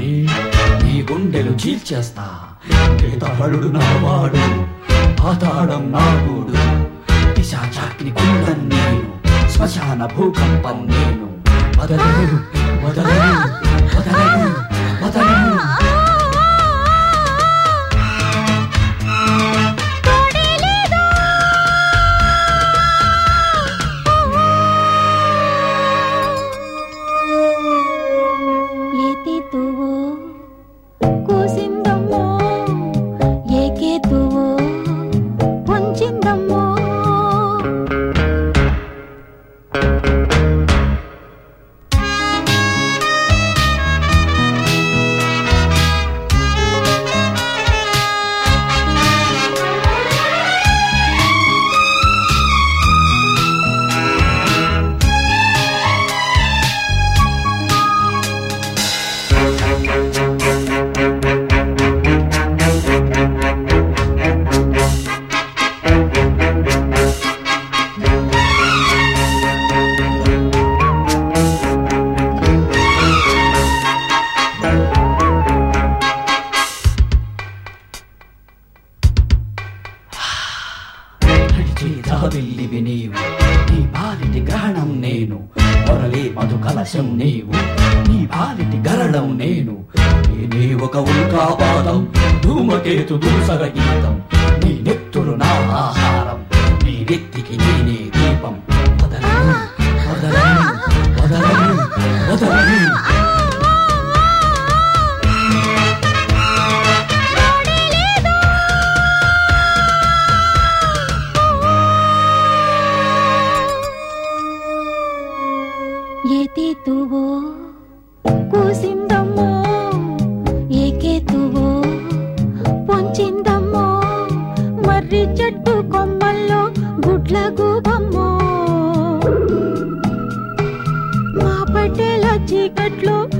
మరి నీ గుండెలు చీల్చేస్తా కేతహరుడు నా వాడు పాతాళం నా గూడు పిశాచాగ్ని కుండం నేను శ్మశాన భూకంపం నేను వదలను వదలను వదలను వదలను ఏతితువో కూసిందమ్మో ఏకేతువో పొంచిందమ్మో వెళ్ళివి నీవు నీ బాలిటి గ్రహణం నేను మొరలే మధు కలశం నీవు నీ బాలిటి గరళం నేను నేనే ఒక ఉల్కాపాదం ధూమకేతు దూసర గీతం నీ నెత్తురు నా ఆహారం నీ నెత్తికి నేనే దీపం వదలను వదలను వదలను వదలను ఏతితువో కూసిందమ్మో ఏకేతువో పొంచిందమ్మో మర్రి చెట్టు కొమ్మల్లో గుడ్ల గూబమ్మో మా పట్టేల చీకట్లో